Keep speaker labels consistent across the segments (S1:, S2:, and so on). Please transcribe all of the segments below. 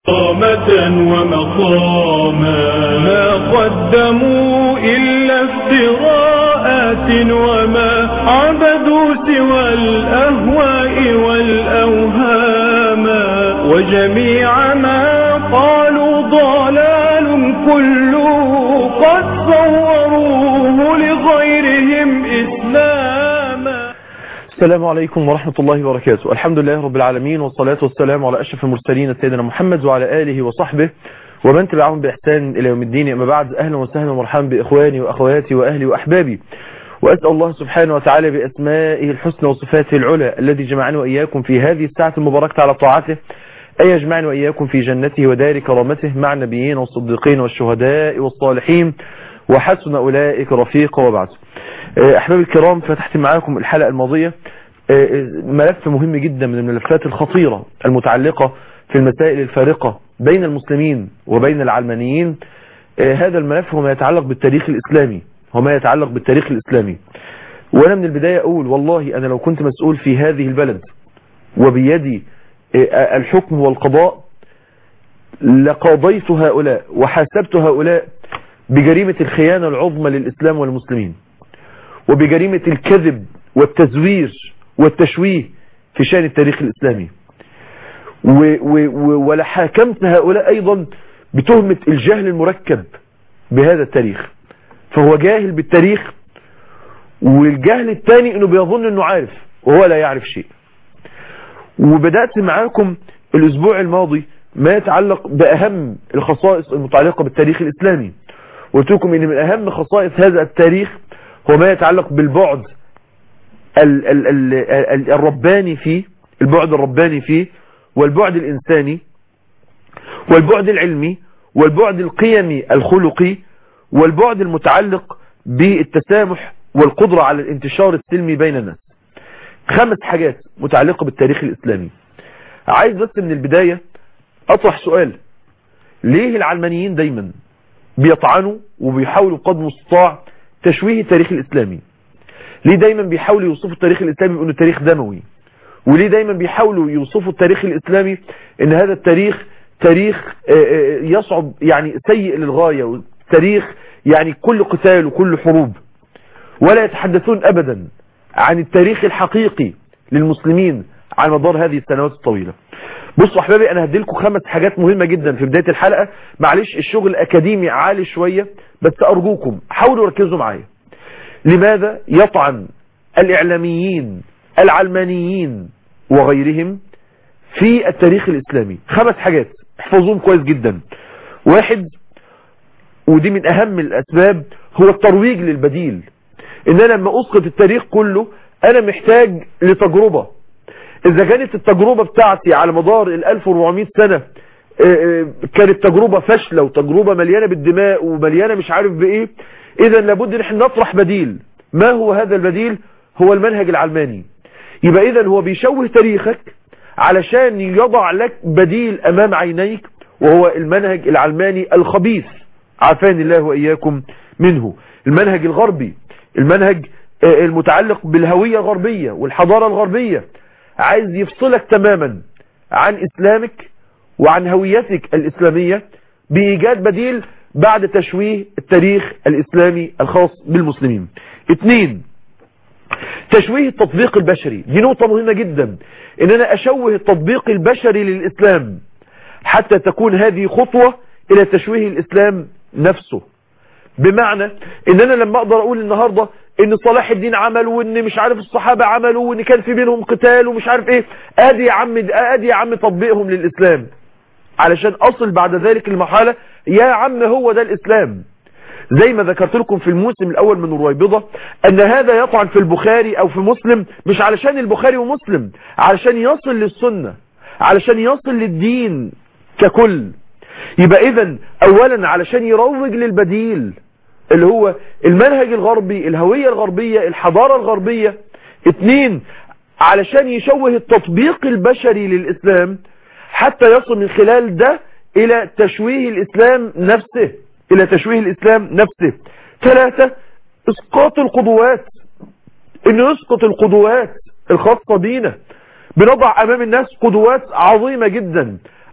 S1: قامة ومقاما ما قدموا إلا افتراءات وما عبدوا سوى الأهواء والأوهام وجميع ما قالوا ضلال كله قد صوروه لغيرهم إسلاما
S2: السلام عليكم ورحمة الله وبركاته الحمد لله رب العالمين والصلاة والسلام على أشرف المرسلين سيدنا محمد وعلى آله وصحبه ومن تبعهم بإحسان إلى يوم الدين أما بعد أهلا وسهلا ومرحبا بإخواني وأخواتي وأهلي وأحبابي وأسأل الله سبحانه وتعالى بأسمائه الحسنى وصفاته العلى الذي جمعني وإياكم في هذه الساعة المباركة على طاعته أن يجمعني وإياكم في جنته ودار كرامته مع النبيين والصديقين والشهداء والصالحين وحسن أولئك رفيقا وبعد أحبابي الكرام فتحت معاكم الحلقة الماضية ملف مهم جدا من الملفات الخطيرة المتعلقة في المسائل الفارقة بين المسلمين وبين العلمانيين هذا الملف هو ما يتعلق بالتاريخ الإسلامي هو ما يتعلق بالتاريخ الإسلامي وأنا من البداية أقول والله أنا لو كنت مسؤول في هذه البلد وبيدي الحكم والقضاء لقاضيت هؤلاء وحاسبت هؤلاء بجريمة الخيانة العظمى للإسلام والمسلمين وبجريمة الكذب والتزوير والتشويه في شأن التاريخ الإسلامي ولحاكمت هؤلاء أيضا بتهمة الجهل المركب بهذا التاريخ فهو جاهل بالتاريخ والجهل الثاني انه بيظن انه عارف وهو لا يعرف شيء وبدأت معاكم الاسبوع الماضي ما يتعلق باهم الخصائص المتعلقة بالتاريخ الاسلامي قلت لكم ان من اهم خصائص هذا التاريخ هو ما يتعلق بالبعد ال ال ال ال الرباني فيه البعد الرباني فيه والبعد الإنساني والبعد العلمي والبعد القيمي الخلقي والبعد المتعلق بالتسامح والقدرة على الانتشار السلمي بين الناس خمس حاجات متعلقة بالتاريخ الإسلامي عايز بس من البداية أطرح سؤال ليه العلمانيين دايما بيطعنوا وبيحاولوا بقدر المستطاع تشويه التاريخ الإسلامي ليه دايما بيحاولوا يوصفوا التاريخ الإسلامي بأنه تاريخ دموي وليه دايما بيحاولوا يوصفوا التاريخ الإسلامي ان هذا التاريخ تاريخ يصعب يعني سيء للغاية تاريخ يعني كل قتال وكل حروب ولا يتحدثون أبدا عن التاريخ الحقيقي للمسلمين على مدار هذه السنوات الطويلة بصوا احبابي انا هدي لكم خمس حاجات مهمة جدا في بداية الحلقة معلش الشغل الاكاديمي عالي شوية بس ارجوكم حاولوا ركزوا معايا لماذا يطعن الاعلاميين العلمانيين وغيرهم في التاريخ الاسلامي خمس حاجات احفظوهم كويس جدا واحد ودي من اهم الاسباب هو الترويج للبديل ان انا لما اسقط التاريخ كله انا محتاج لتجربة اذا كانت التجربة بتاعتي على مدار ال 1400 سنة كانت تجربة فاشلة وتجربة مليانة بالدماء ومليانة مش عارف بايه اذا لابد ان احنا نطرح بديل ما هو هذا البديل هو المنهج العلماني يبقى اذا هو بيشوه تاريخك علشان يضع لك بديل امام عينيك وهو المنهج العلماني الخبيث عافاني الله واياكم منه المنهج الغربي المنهج المتعلق بالهوية الغربية والحضارة الغربية عايز يفصلك تماما عن اسلامك وعن هويتك الاسلامية بايجاد بديل بعد تشويه التاريخ الاسلامي الخاص بالمسلمين اثنين تشويه التطبيق البشري دي نقطة مهمة جدا ان انا اشوه التطبيق البشري للاسلام حتى تكون هذه خطوة الى تشويه الاسلام نفسه بمعنى ان انا لما اقدر اقول النهاردة ان صلاح الدين عمل وان مش عارف الصحابة عملوا وان كان في بينهم قتال ومش عارف ايه ادي يا عم ادي يا عم تطبيقهم للاسلام علشان اصل بعد ذلك المرحلة يا عم هو ده الاسلام زي ما ذكرت لكم في الموسم الاول من الرويبضة ان هذا يطعن في البخاري او في مسلم مش علشان البخاري ومسلم علشان يصل للسنة علشان يصل للدين ككل يبقى اذا اولا علشان يروج للبديل اللي هو المنهج الغربي الهوية الغربية الحضارة الغربية اتنين علشان يشوه التطبيق البشري للاسلام حتى يصل من خلال ده الى تشويه الاسلام نفسه الى تشويه الاسلام نفسه ثلاثة اسقاط القدوات انه يسقط القدوات الخاصة بينا بنضع امام الناس قدوات عظيمة جدا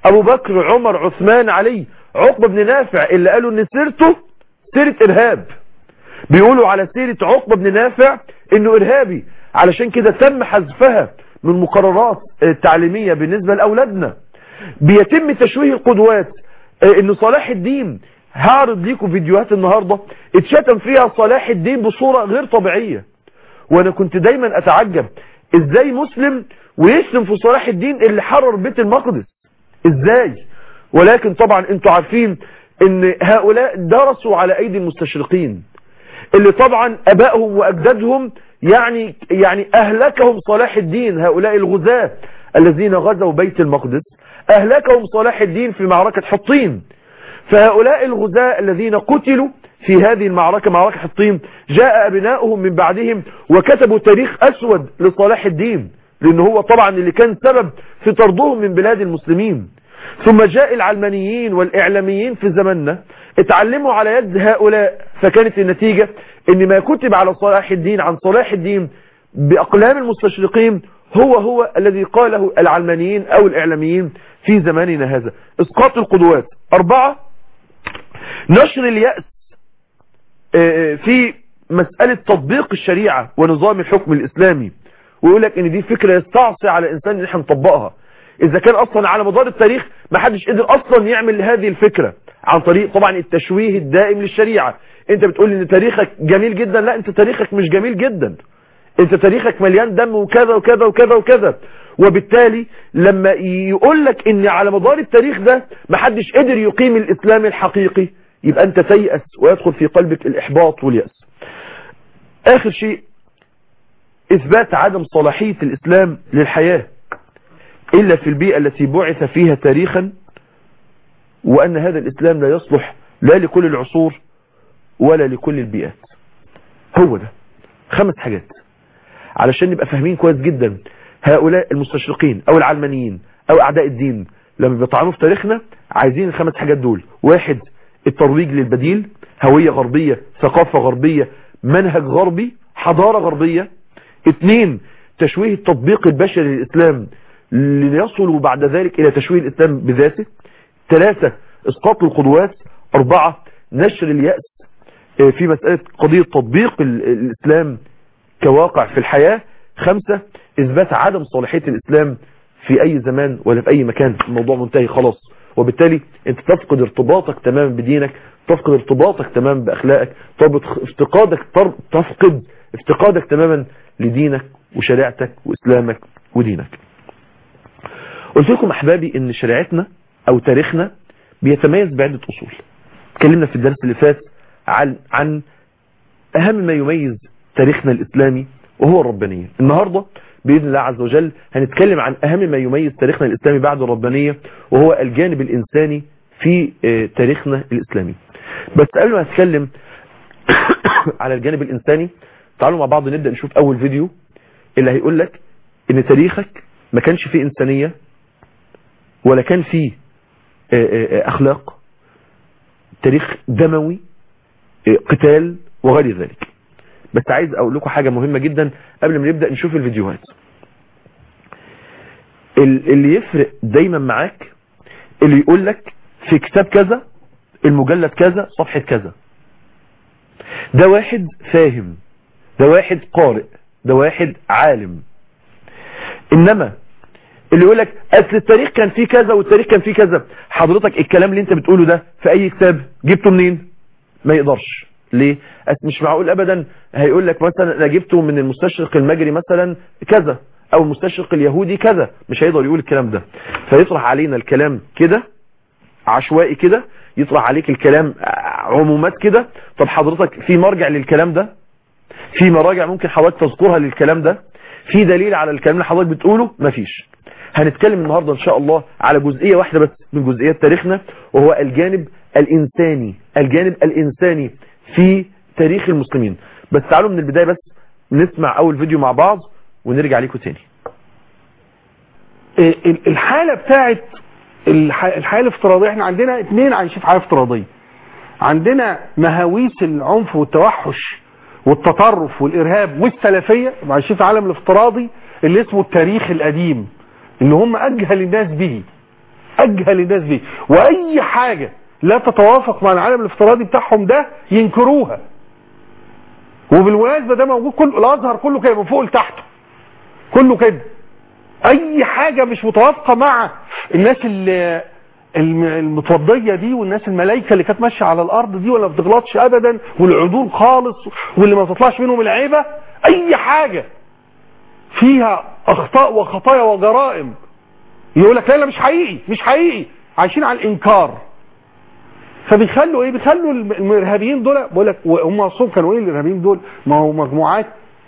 S2: ابو بكر عمر عثمان علي عقبة بن نافع اللي قالوا ان سيرته سيرة ارهاب بيقولوا على سيرة عقبة بن نافع انه ارهابي علشان كده تم حذفها من مقررات التعليمية بالنسبة لأولادنا بيتم تشويه القدوات ان صلاح الدين هعرض ليكم فيديوهات النهاردة اتشتم فيها صلاح الدين بصورة غير طبيعية وانا كنت دايما اتعجب ازاي مسلم ويسلم في صلاح الدين اللي حرر بيت المقدس ازاي ولكن طبعا انتوا عارفين ان هؤلاء درسوا على ايدي المستشرقين اللي طبعا ابائهم واجدادهم يعني يعني اهلكهم صلاح الدين هؤلاء الغزاة الذين غزوا بيت المقدس اهلكهم صلاح الدين في معركة حطين فهؤلاء الغزاة الذين قتلوا في هذه المعركة معركة حطين جاء ابنائهم من بعدهم وكتبوا تاريخ اسود لصلاح الدين لان هو طبعا اللي كان سبب في طردهم من بلاد المسلمين ثم جاء العلمانيين والاعلاميين في زماننا اتعلموا على يد هؤلاء فكانت النتيجة ان ما كتب على صلاح الدين عن صلاح الدين باقلام المستشرقين هو هو الذي قاله العلمانيين او الاعلاميين في زماننا هذا اسقاط القدوات اربعة نشر اليأس في مسألة تطبيق الشريعة ونظام الحكم الاسلامي ويقول لك ان دي فكرة يستعصي على انسان ان احنا نطبقها اذا كان اصلا على مدار التاريخ ما حدش قدر اصلا يعمل هذه الفكرة عن طريق طبعا التشويه الدائم للشريعة انت بتقول ان تاريخك جميل جدا لا انت تاريخك مش جميل جدا انت تاريخك مليان دم وكذا وكذا وكذا وكذا وبالتالي لما يقول لك ان على مدار التاريخ ده ما حدش قدر يقيم الاسلام الحقيقي يبقى انت تيأس ويدخل في قلبك الاحباط واليأس اخر شيء اثبات عدم صلاحية الاسلام للحياة الا في البيئة التي بعث فيها تاريخا وان هذا الاسلام لا يصلح لا لكل العصور ولا لكل البيئات هو ده خمس حاجات علشان نبقى فاهمين كويس جدا هؤلاء المستشرقين او العلمانيين او اعداء الدين لما بيطعنوا في تاريخنا عايزين الخمس حاجات دول واحد الترويج للبديل هوية غربية ثقافة غربية منهج غربي حضارة غربية اثنين تشويه التطبيق البشري للإسلام ليصلوا بعد ذلك إلى تشويه الإسلام بذاته ثلاثة اسقاط القدوات أربعة نشر اليأس في مسألة قضية تطبيق الإسلام كواقع في الحياة خمسة إثبات عدم صلاحية الإسلام في أي زمان ولا في أي مكان الموضوع منتهي خلاص وبالتالي أنت تفقد ارتباطك تماما بدينك تفقد ارتباطك تماما بأخلاقك افتقادك تفقد افتقادك تماما لدينك وشريعتك وإسلامك ودينك قلت لكم أحبابي أن شريعتنا أو تاريخنا بيتميز بعدة أصول اتكلمنا في الدرس اللي فات عن, عن أهم ما يميز تاريخنا الإسلامي وهو الربانية النهاردة بإذن الله عز وجل هنتكلم عن أهم ما يميز تاريخنا الإسلامي بعد الربانية وهو الجانب الإنساني في تاريخنا الإسلامي بس قبل ما أتكلم على الجانب الإنساني تعالوا مع بعض نبدأ نشوف أول فيديو اللي هيقول لك إن تاريخك ما كانش فيه إنسانية ولا كان فيه أخلاق تاريخ دموي قتال وغير ذلك بس عايز اقول لكم حاجة مهمة جدا قبل ما نبدأ نشوف الفيديوهات اللي يفرق دايما معاك اللي يقول لك في كتاب كذا المجلد كذا صفحة كذا ده واحد فاهم ده واحد قارئ ده واحد عالم انما اللي يقول لك اصل التاريخ كان فيه كذا والتاريخ كان فيه كذا حضرتك الكلام اللي انت بتقوله ده في اي كتاب جبته منين ما يقدرش ليه مش معقول ابدا هيقول لك مثلا انا جبته من المستشرق المجري مثلا كذا او المستشرق اليهودي كذا مش هيقدر يقول الكلام ده فيطرح علينا الكلام كده عشوائي كده يطرح عليك الكلام عمومات كده طب حضرتك في مرجع للكلام ده في مراجع ممكن حضرتك تذكرها للكلام ده في دليل على الكلام اللي حضرتك بتقوله مفيش هنتكلم النهاردة ان شاء الله على جزئية واحدة بس من جزئيات تاريخنا وهو الجانب الانساني الجانب الانساني في تاريخ المسلمين بس تعالوا من البداية بس نسمع اول فيديو مع بعض ونرجع ليكم تاني
S3: الحالة بتاعت الحالة الافتراضية احنا عندنا اتنين عايشين في حالة افتراضية عندنا مهاويس العنف والتوحش والتطرف والارهاب والسلفية عايشين في العالم الافتراضي اللي اسمه التاريخ القديم اللي هم اجهل الناس به اجهل الناس دي واي حاجة لا تتوافق مع العالم الافتراضي بتاعهم ده ينكروها وبالمناسبة ده موجود كله الازهر كله كده من فوق لتحت كله كده اي حاجة مش متوافقة مع الناس اللي الم- المتوضية دي والناس الملايكة اللي كانت ماشية على الارض دي ولا ما بتغلطش ابدا والعدول خالص واللي ما تطلعش منهم العيبة اي حاجة فيها اخطاء وخطايا وجرائم يقول لك لا لا مش حقيقي مش حقيقي عايشين على الانكار فبيخلوا ايه بيخلوا الم- الارهابيين دول بقول لك هم اصلا كانوا ايه الارهابيين دول ما هو مجموعات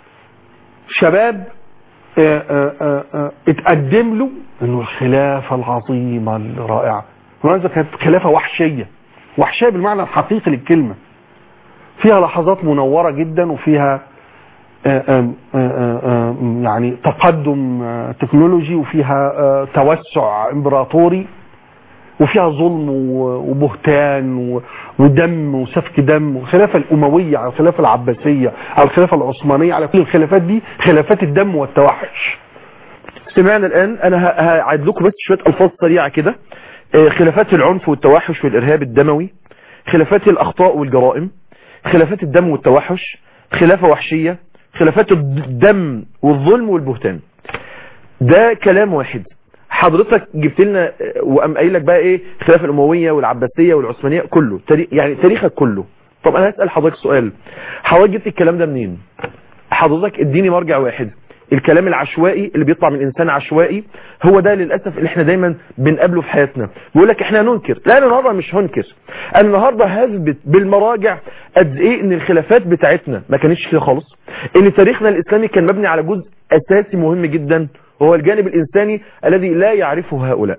S3: شباب آه، آه، آه، آه، اتقدم له انه الخلافه العظيمه الرائعه ولذلك كانت خلافه وحشيه وحشيه بالمعنى الحقيقي للكلمه فيها لحظات منوره جدا وفيها آه، آه، آه، آه، يعني تقدم آه، تكنولوجي وفيها آه، توسع امبراطوري وفيها ظلم و- وبهتان و- ودم وسفك دم والخلافة الأموية على الخلافة العباسية على الخلافة العثمانية على كل الخلافات دي خلافات الدم والتوحش
S2: سمعنا الآن أنا ه- هعد لكم بس شوية ألفاظ سريعة كده آه، خلافات العنف والتوحش والإرهاب الدموي خلافات الأخطاء والجرائم خلافات الدم والتوحش خلافة وحشية خلافات الدم والظلم والبهتان ده كلام واحد حضرتك جبت لنا آه، وقام قايل لك بقى ايه خلافه الامويه والعباسيه والعثمانيه كله تاريخ يعني تاريخك كله طب انا هسال حضرتك سؤال حضرتك جبت الكلام ده منين حضرتك اديني مرجع واحد الكلام العشوائي اللي بيطلع من انسان عشوائي هو ده للاسف اللي احنا دايما بنقابله في حياتنا بيقول لك احنا هننكر لا انا النهارده مش هنكر انا النهارده هثبت بالمراجع قد ايه ان الخلافات بتاعتنا ما كانتش كده خالص ان تاريخنا الاسلامي كان مبني على جزء اساسي مهم جدا وهو الجانب الانساني الذي لا يعرفه هؤلاء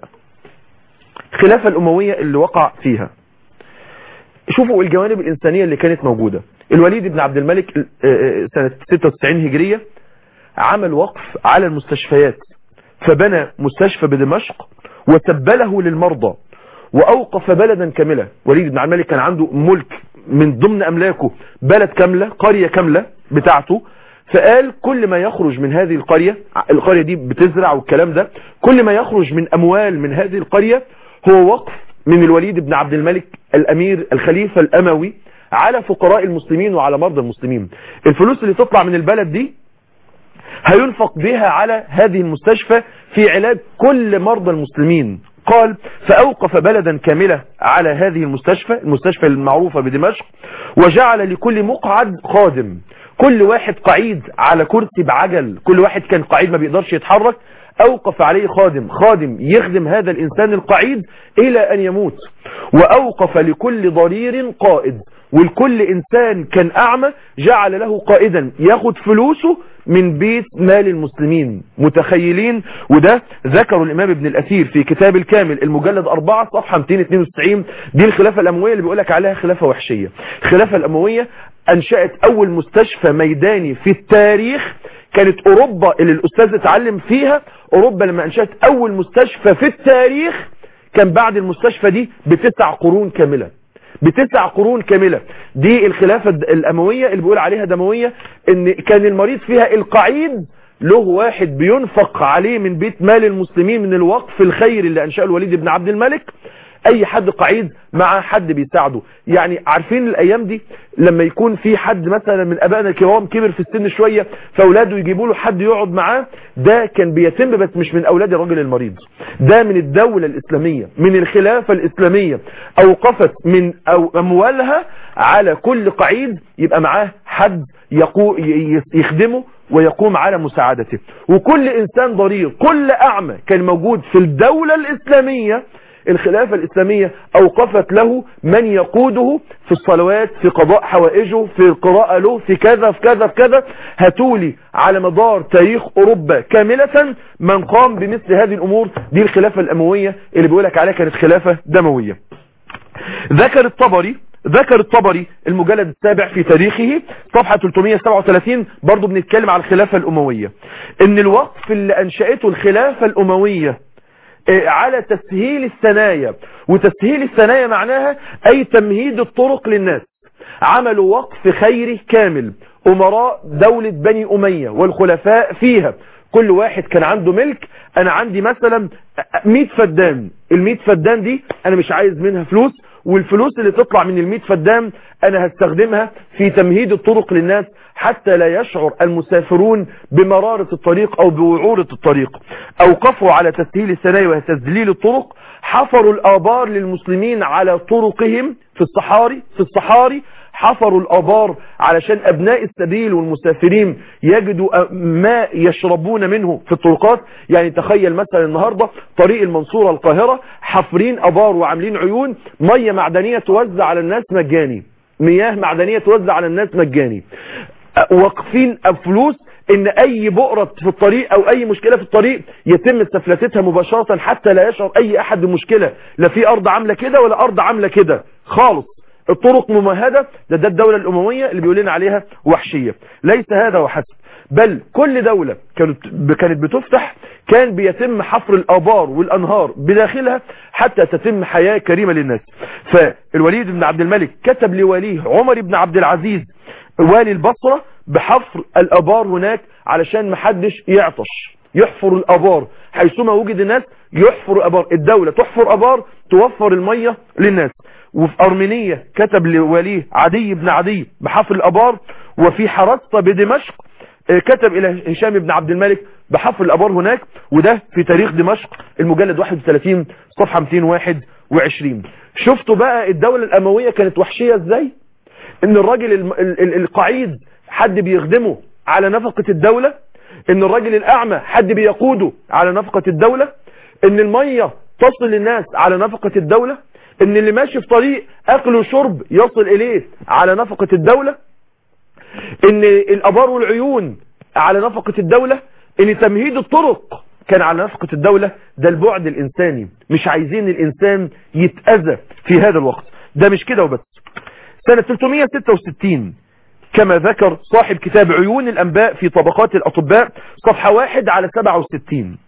S2: خلافه الامويه اللي وقع فيها شوفوا الجوانب الإنسانية اللي كانت موجودة الوليد بن عبد الملك آه، آه، سنة 96 هجرية عمل وقف على المستشفيات فبنى مستشفى بدمشق وتبله للمرضى وأوقف بلدا كاملة وليد بن عبد الملك كان عنده ملك من ضمن أملاكه بلد كاملة قرية كاملة بتاعته فقال كل ما يخرج من هذه القرية القرية دي بتزرع والكلام ده كل ما يخرج من أموال من هذه القرية هو وقف من الوليد بن عبد الملك الأمير الخليفة الأموي على فقراء المسلمين وعلى مرضى المسلمين الفلوس اللي تطلع من البلد دي هينفق بها على هذه المستشفى في علاج كل مرضى المسلمين قال فأوقف بلدا كاملة على هذه المستشفى المستشفى المعروفة بدمشق وجعل لكل مقعد خادم كل واحد قعيد على كرسي بعجل كل واحد كان قعيد ما بيقدرش يتحرك أوقف عليه خادم خادم يخدم هذا الإنسان القعيد إلى أن يموت وأوقف لكل ضرير قائد والكل إنسان كان أعمى جعل له قائدا ياخد فلوسه من بيت مال المسلمين متخيلين وده ذكروا الإمام ابن الأثير في كتاب الكامل المجلد 4 صفحة 292 دي الخلافة الأموية اللي بيقولك عليها خلافة وحشية الخلافة الأموية أنشأت أول مستشفى ميداني في التاريخ كانت أوروبا اللي الأستاذ اتعلم فيها أوروبا لما أنشأت أول مستشفى في التاريخ كان بعد المستشفى دي بتسع قرون كاملة بتسع قرون كاملة دي الخلافة الأموية اللي بيقول عليها دموية ان كان المريض فيها القعيد له واحد بينفق عليه من بيت مال المسلمين من الوقف الخيري اللي أنشأه الوليد بن عبد الملك اي حد قعيد مع حد بيساعده يعني عارفين الايام دي لما يكون في حد مثلا من ابائنا الكرام كبر في السن شوية فاولاده يجيبوا له حد يقعد معاه ده كان بيتم بس مش من اولاد الرجل المريض ده من الدولة الاسلامية من الخلافة الاسلامية اوقفت من أو اموالها على كل قعيد يبقى معاه حد يقو يخدمه ويقوم على مساعدته وكل انسان ضرير كل اعمى كان موجود في الدولة الاسلامية الخلافة الإسلامية أوقفت له من يقوده في الصلوات في قضاء حوائجه في القراءة له في كذا في كذا في كذا هتولي على مدار تاريخ أوروبا كاملة من قام بمثل هذه الأمور دي الخلافة الأموية اللي بيقولك عليها كانت خلافة دموية ذكر الطبري ذكر الطبري المجلد السابع في تاريخه صفحة 337 برضو بنتكلم على الخلافة الأموية ان الوقف اللي أنشأته الخلافة الأموية على تسهيل الثنايا وتسهيل الثنايا معناها أي تمهيد الطرق للناس عملوا وقف خيري كامل أمراء دولة بني أمية والخلفاء فيها كل واحد كان عنده ملك انا عندي مثلا 100 فدان ال 100 فدان دي انا مش عايز منها فلوس والفلوس اللي تطلع من ال 100 فدان انا هستخدمها في تمهيد الطرق للناس حتى لا يشعر المسافرون بمرارة الطريق او بوعورة الطريق اوقفوا على تسهيل السنايا وتسديل الطرق حفروا الابار للمسلمين على طرقهم في الصحاري في الصحاري حفروا الابار علشان ابناء السبيل والمسافرين يجدوا ماء يشربون منه في الطرقات يعني تخيل مثلا النهاردة طريق المنصورة القاهرة حفرين ابار وعاملين عيون مية معدنية توزع على الناس مجاني مياه معدنية توزع على الناس مجاني واقفين فلوس ان اي بؤرة في الطريق او اي مشكلة في الطريق يتم استفلتتها مباشرة حتى لا يشعر اي احد بمشكلة لا في ارض عاملة كده ولا ارض عاملة كده خالص الطرق ممهدة ده ده الدولة الأموية اللي بيقول لنا عليها وحشية ليس هذا وحسب بل كل دولة كانت كانت بتفتح كان بيتم حفر الآبار والأنهار بداخلها حتى تتم حياة كريمة للناس فالوليد بن عبد الملك كتب لوليه عمر بن عبد العزيز والي البصرة بحفر الآبار هناك علشان محدش يعطش يحفر الآبار حيثما وجد الناس يحفر أبار الدولة تحفر أبار توفر المية للناس وفي أرمينية كتب لوليه عدي بن عدي بحفر الأبار وفي حرسطة بدمشق كتب إلى هشام بن عبد الملك بحفر الأبار هناك وده في تاريخ دمشق المجلد 31 صفحة 221 شفتوا بقى الدولة الأموية كانت وحشية ازاي ان الراجل القعيد حد بيخدمه على نفقة الدولة ان الراجل الأعمى حد بيقوده على نفقة الدولة ان المية تصل للناس على نفقة الدولة ان اللي ماشي في طريق اكل وشرب يصل اليه على نفقة الدولة ان الابار والعيون على نفقة الدولة ان تمهيد الطرق كان على نفقة الدولة ده البعد الانساني مش عايزين الانسان يتأذى في هذا الوقت ده مش كده وبس سنة 366 كما ذكر صاحب كتاب عيون الانباء في طبقات الاطباء صفحة واحد على 67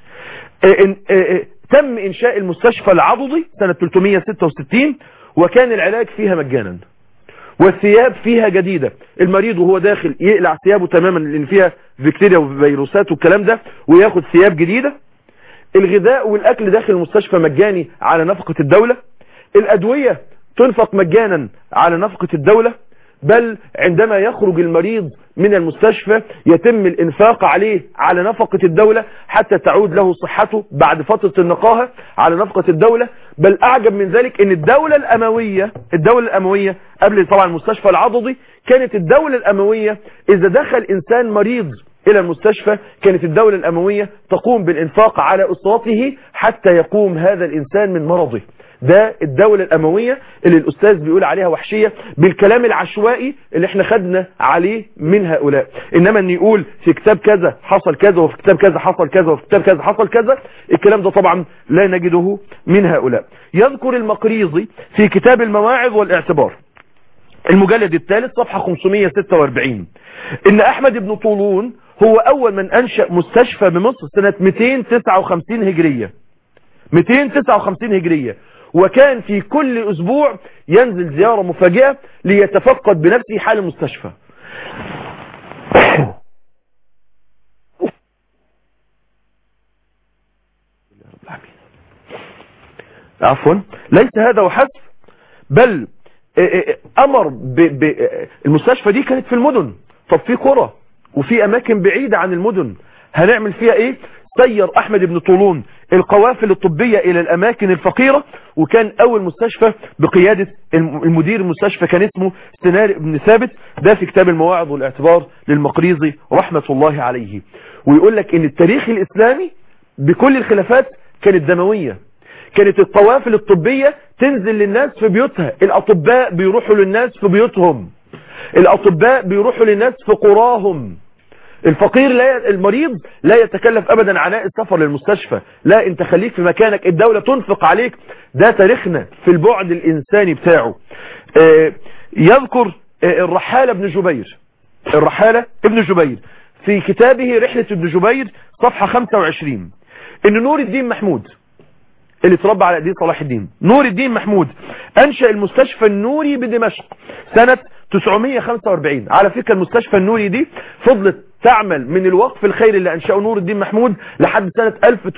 S2: تم انشاء المستشفى العضدي سنة 366 وكان العلاج فيها مجانا والثياب فيها جديدة المريض وهو داخل يقلع ثيابه تماما لان فيها فيكتيريا وفيروسات والكلام ده وياخد ثياب جديدة الغذاء والاكل داخل المستشفى مجاني على نفقة الدولة الادوية تنفق مجانا على نفقة الدولة بل عندما يخرج المريض من المستشفى يتم الانفاق عليه على نفقة الدولة حتى تعود له صحته بعد فترة النقاهة على نفقة الدولة بل اعجب من ذلك ان الدولة الاموية الدولة الاموية قبل طبعا المستشفى العضدي كانت الدولة الاموية اذا دخل انسان مريض الى المستشفى كانت الدولة الاموية تقوم بالانفاق على اسرته حتى يقوم هذا الانسان من مرضه ده الدولة الأموية اللي الأستاذ بيقول عليها وحشية بالكلام العشوائي اللي احنا خدنا عليه من هؤلاء إنما أن يقول في كتاب كذا حصل كذا وفي كتاب كذا حصل كذا وفي كتاب كذا حصل كذا الكلام ده طبعا لا نجده من هؤلاء يذكر المقريزي في كتاب المواعظ والاعتبار المجلد الثالث صفحة 546 إن أحمد بن طولون هو أول من أنشأ مستشفى بمصر سنة 259 هجرية 259 هجرية وكان في كل اسبوع ينزل زيارة مفاجئة ليتفقد بنفسه حال المستشفى عفوا ليس هذا وحسب بل امر المستشفى دي كانت في المدن طب في قرى وفي اماكن بعيدة عن المدن هنعمل فيها ايه سير احمد بن طولون القوافل الطبية الى الاماكن الفقيرة وكان اول مستشفى بقيادة المدير المستشفى كان اسمه سنار بن ثابت ده في كتاب المواعظ والاعتبار للمقريزي رحمة الله عليه ويقول لك ان التاريخ الاسلامي بكل الخلافات كانت دموية كانت القوافل الطبية تنزل للناس في بيوتها الاطباء بيروحوا للناس في بيوتهم الاطباء بيروحوا للناس في قراهم الفقير لا المريض لا يتكلف ابدا عناء السفر للمستشفى لا انت خليك في مكانك الدولة تنفق عليك ده تاريخنا في البعد الانساني بتاعه آه يذكر آه الرحالة ابن جبير الرحالة ابن جبير في كتابه رحلة ابن جبير صفحة 25 ان نور الدين محمود اللي اتربى على ايدين صلاح الدين نور الدين محمود انشأ المستشفى النوري بدمشق سنة 945 على فكرة المستشفى النوري دي فضلت تعمل من الوقف الخيري اللي أنشأه نور الدين محمود لحد سنة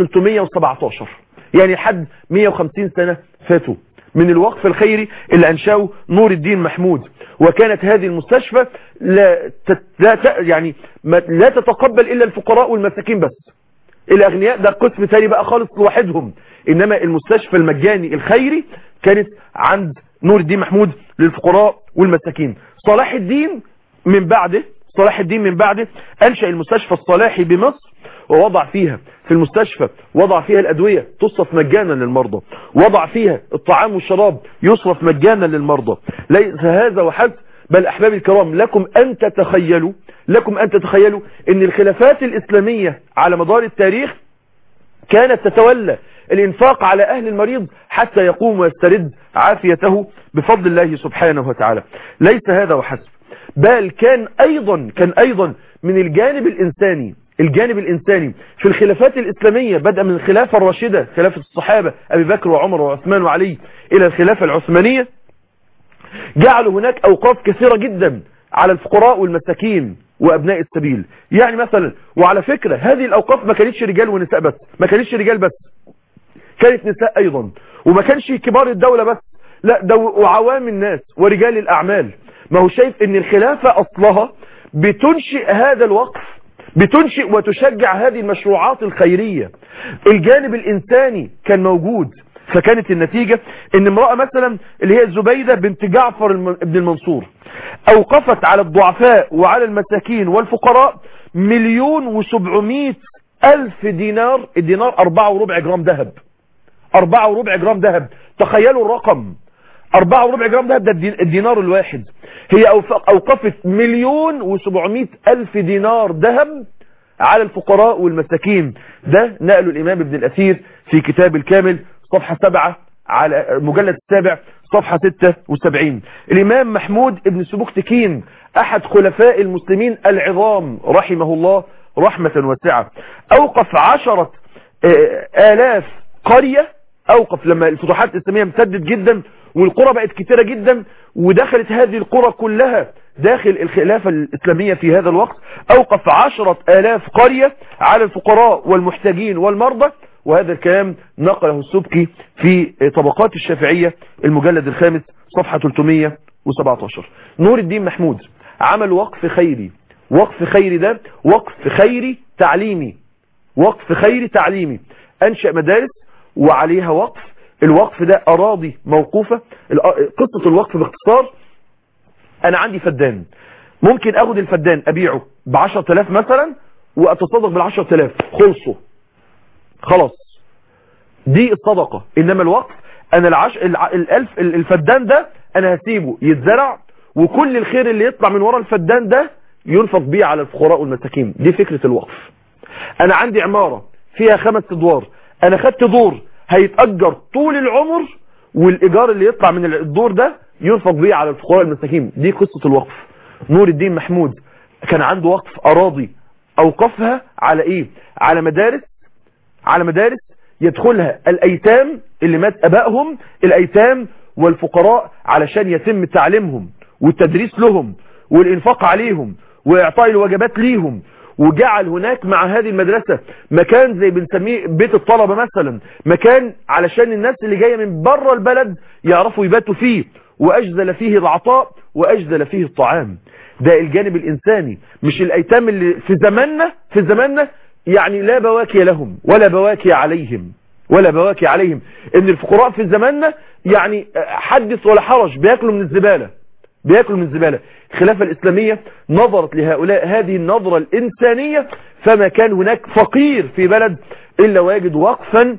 S2: 1317 يعني لحد 150 سنة فاتوا من الوقف الخيري اللي أنشأه نور الدين محمود وكانت هذه المستشفى لا, تت... لا ت... يعني ما... لا تتقبل إلا الفقراء والمساكين بس الأغنياء ده قسم تاني بقى خالص لوحدهم إنما المستشفى المجاني الخيري كانت عند نور الدين محمود للفقراء والمساكين صلاح الدين من بعده صلاح الدين من بعده أنشأ المستشفى الصلاحي بمصر ووضع فيها في المستشفى وضع فيها الأدوية تصرف مجانا للمرضى وضع فيها الطعام والشراب يصرف مجانا للمرضى ليس هذا وحسب بل أحبابي الكرام لكم أن تتخيلوا لكم أن تتخيلوا أن الخلافات الإسلامية على مدار التاريخ كانت تتولى الإنفاق على أهل المريض حتى يقوم ويسترد عافيته بفضل الله سبحانه وتعالى ليس هذا وحسب بل كان أيضا كان أيضا من الجانب الإنساني الجانب الإنساني في الخلافات الإسلامية بدأ من الخلافة الراشدة خلافة الصحابة أبي بكر وعمر وعثمان وعلي إلى الخلافة العثمانية جعلوا هناك أوقاف كثيرة جدا على الفقراء والمساكين وأبناء السبيل يعني مثلا وعلى فكرة هذه الأوقاف ما كانتش رجال ونساء بس ما كانتش رجال بس كانت نساء أيضا وما كانش كبار الدولة بس لا ده وعوام الناس ورجال الأعمال ما هو شايف ان الخلافة أصلها بتنشئ هذا الوقف بتنشئ وتشجع هذه المشروعات الخيرية الجانب الإنساني كان موجود فكانت النتيجة ان امرأة مثلا اللي هي الزبيدة بنت جعفر بن المنصور اوقفت على الضعفاء وعلى المساكين والفقراء مليون وسبعمائة الف دينار الدينار اربعة وربع جرام ذهب اربعة وربع جرام ذهب تخيلوا الرقم اربعة وربع جرام ذهب ده الدينار الواحد هي اوقفت مليون وسبعمائة الف دينار ذهب على الفقراء والمساكين ده نقله الامام ابن الاثير في كتاب الكامل صفحة سبعة على مجلد السابع صفحة 76 الإمام محمود ابن سبكتكين أحد خلفاء المسلمين العظام رحمه الله رحمة واسعة أوقف عشرة آلاف قرية أوقف لما الفتوحات الإسلامية امتدت جدا والقرى بقت كتيرة جدا ودخلت هذه القرى كلها داخل الخلافة الإسلامية في هذا الوقت أوقف عشرة آلاف قرية على الفقراء والمحتاجين والمرضى وهذا الكلام نقله السبكي في طبقات الشافعية المجلد الخامس صفحة 317 نور الدين محمود عمل وقف خيري وقف خيري ده وقف خيري تعليمي وقف خيري تعليمي أنشأ مدارس وعليها وقف الوقف ده أراضي موقوفة قصة الوقف باختصار أنا عندي فدان ممكن أخد الفدان أبيعه بعشر تلاف مثلا وأتصدق بالعشر تلاف خلصه خلاص دي الصدقة انما الوقف انا العش... الالف الفدان ده انا هسيبه يتزرع وكل الخير اللي يطلع من ورا الفدان ده ينفق بيه على الفقراء والمساكين دي فكرة الوقف انا عندي عمارة فيها خمس ادوار انا خدت دور هيتأجر طول العمر والايجار اللي يطلع من الدور ده ينفق بيه على الفقراء والمساكين دي قصة الوقف نور الدين محمود كان عنده وقف اراضي اوقفها على ايه على مدارس على مدارس يدخلها الايتام اللي مات ابائهم الايتام والفقراء علشان يتم تعليمهم والتدريس لهم والانفاق عليهم واعطاء الوجبات ليهم وجعل هناك مع هذه المدرسة مكان زي بنسميه بيت الطلبة مثلا مكان علشان الناس اللي جاية من بره البلد يعرفوا يباتوا فيه واجزل فيه العطاء واجزل فيه الطعام ده الجانب الانساني مش الايتام اللي في زماننا في زماننا يعني لا بواكي لهم ولا بواكي عليهم ولا بواكي عليهم ان الفقراء في زماننا يعني حدث ولا حرج بياكلوا من الزبالة بياكلوا من الزبالة الخلافة الإسلامية نظرت لهؤلاء هذه النظرة الإنسانية فما كان هناك فقير في بلد إلا ويجد وقفا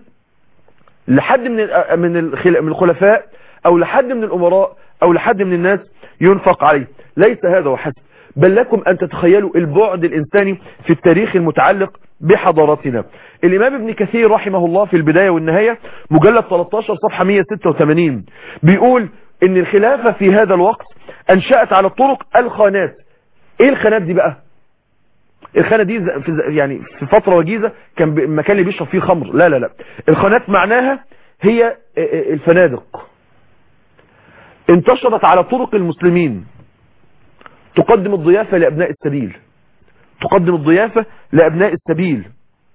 S2: لحد من من من الخلفاء أو لحد من الأمراء أو لحد من الناس ينفق عليه ليس هذا وحسب بل لكم أن تتخيلوا البعد الإنساني في التاريخ المتعلق بحضارتنا الإمام ابن كثير رحمه الله في البداية والنهاية مجلد 13 صفحة 186 بيقول ان الخلافة في هذا الوقت انشأت على الطرق الخانات ايه الخانات دي بقى الخانة دي في يعني في فترة وجيزة كان المكان اللي بيشرب فيه خمر لا لا لا الخانات معناها هي الفنادق انتشرت على طرق المسلمين تقدم الضيافة لأبناء السبيل تقدم الضيافة لأبناء السبيل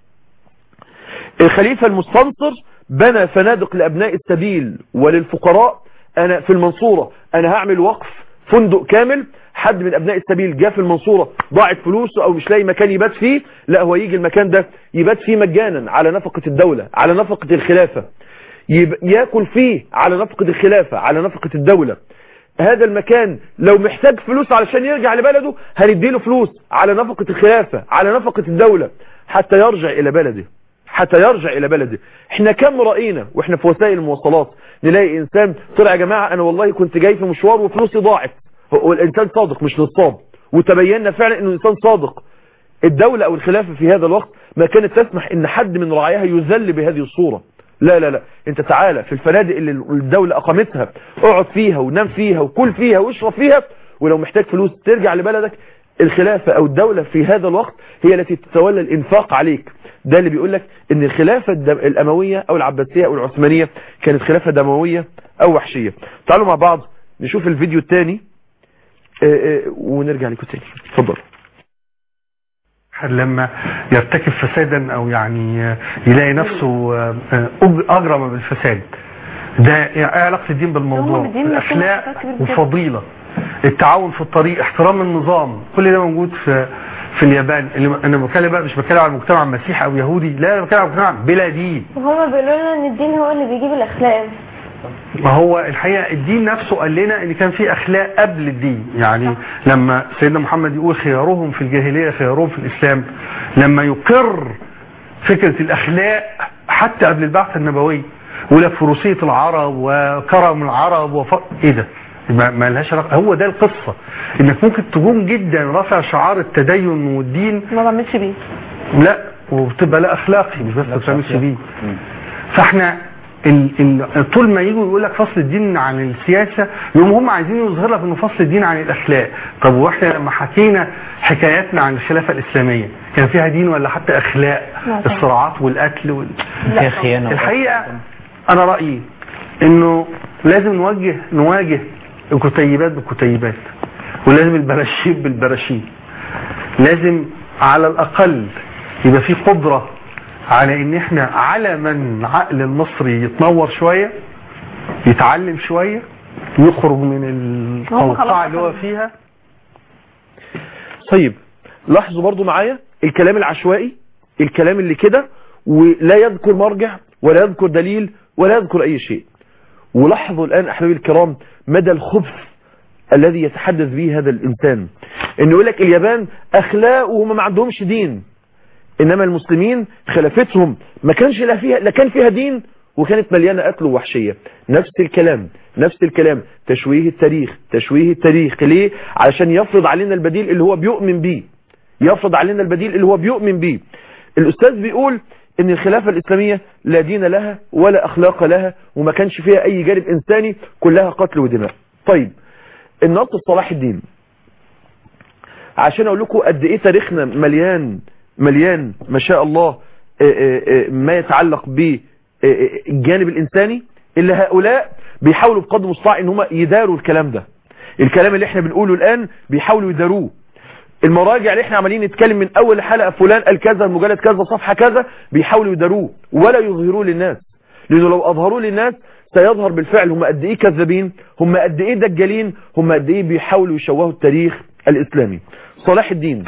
S2: الخليفة المستنصر بنى فنادق لأبناء السبيل وللفقراء أنا في المنصورة أنا هعمل وقف فندق كامل حد من أبناء السبيل جاء في المنصورة ضاعت فلوسه أو مش لاقي مكان يبات فيه لا هو يجي المكان ده يبات فيه مجانا على نفقة الدولة على نفقة الخلافة يب... ياكل فيه على نفقة الخلافة على نفقة الدولة هذا المكان لو محتاج فلوس علشان يرجع لبلده هنديله فلوس على نفقة الخلافة على نفقة الدولة حتى يرجع إلى بلده حتى يرجع إلى بلده احنا كم رأينا واحنا في وسائل المواصلات نلاقي إنسان طلع يا جماعة أنا والله كنت جاي في مشوار وفلوسي ضاعت هو الإنسان صادق مش نصاب وتبينا فعلا أنه إنسان صادق الدولة أو الخلافة في هذا الوقت ما كانت تسمح أن حد من رعاياها يذل بهذه الصورة لا لا لا انت تعالى في الفنادق اللي الدولة اقامتها اقعد فيها ونام فيها وكل فيها واشرب فيها ولو محتاج فلوس ترجع لبلدك الخلافة او الدولة في هذا الوقت هي التي تتولى الانفاق عليك ده اللي بيقول لك ان الخلافة الدم الاموية او العباسية او العثمانية كانت خلافة دموية او وحشية تعالوا مع بعض نشوف الفيديو الثاني ونرجع لكم تاني اتفضل
S3: لما يرتكب فسادا او يعني يلاقي نفسه اجرم بالفساد ده ايه علاقه الدين بالموضوع الاخلاق وفضيله التعاون في الطريق احترام النظام كل ده موجود في في اليابان اللي انا بتكلم بقى مش بتكلم على المجتمع مسيحي او يهودي لا انا بتكلم على المجتمع بلا دين
S4: وهما بيقولوا لنا ان الدين هو اللي بيجيب الاخلاق
S3: ما هو الحقيقة الدين نفسه قال لنا ان كان في اخلاق قبل الدين يعني لما سيدنا محمد يقول خيارهم في الجاهلية خيارهم في الاسلام لما يقر فكرة الاخلاق حتى قبل البعثة النبوية يقول لك فروسية العرب وكرم العرب وف... ايه ده ما, ما لهاش علاقه هو ده القصة انك ممكن تكون جدا رافع شعار التدين والدين
S4: ما بعملش بيه
S3: لا وبتبقى لا اخلاقي مش بس ما بتعملش بيه فاحنا ال ال طول ما يجوا يقول لك فصل الدين عن السياسة يوم هم عايزين يظهر لك انه فصل الدين عن الاخلاق طب واحنا لما حكينا حكاياتنا عن الخلافة الاسلامية كان فيها دين ولا حتى اخلاق الصراعات والقتل وال...
S5: فيها خيانة
S3: الحقيقة انا رأيي انه لازم نوجه نواجه الكتيبات بالكتيبات ولازم البراشيب بالبراشيب لازم على الاقل يبقى في قدرة على ان احنا على من عقل المصري يتنور شوية يتعلم شوية يخرج من القوقعة اللي هو فيها
S2: طيب لاحظوا برضو معايا الكلام العشوائي الكلام اللي كده ولا يذكر مرجع ولا يذكر دليل ولا يذكر اي شيء ولاحظوا الان احبابي الكرام مدى الخبث الذي يتحدث به هذا الانسان انه يقول لك اليابان اخلاق وهم ما عندهمش دين انما المسلمين خلافتهم ما كانش لا فيها لا كان فيها دين وكانت مليانه قتل ووحشيه نفس الكلام نفس الكلام تشويه التاريخ تشويه التاريخ ليه علشان يفرض علينا البديل اللي هو بيؤمن بيه يفرض علينا البديل اللي هو بيؤمن بيه الاستاذ بيقول ان الخلافه الاسلاميه لا دين لها ولا اخلاق لها وما كانش فيها اي جانب انساني كلها قتل ودماء طيب النص صلاح الدين عشان اقول لكم قد ايه تاريخنا مليان مليان ما شاء الله ما يتعلق بالجانب الإنساني اللي هؤلاء بيحاولوا بقدر المستطاع ان هم يداروا الكلام ده الكلام اللي احنا بنقوله الآن بيحاولوا يداروه المراجع اللي احنا عمالين نتكلم من اول حلقة فلان قال كذا مجلد كذا صفحة كذا بيحاولوا يداروه ولا يظهروه للناس لانه لو اظهروه للناس سيظهر بالفعل هم قد ايه كذابين هم قد ايه دجالين هم قد ايه بيحاولوا يشوهوا التاريخ الاسلامي صلاح الدين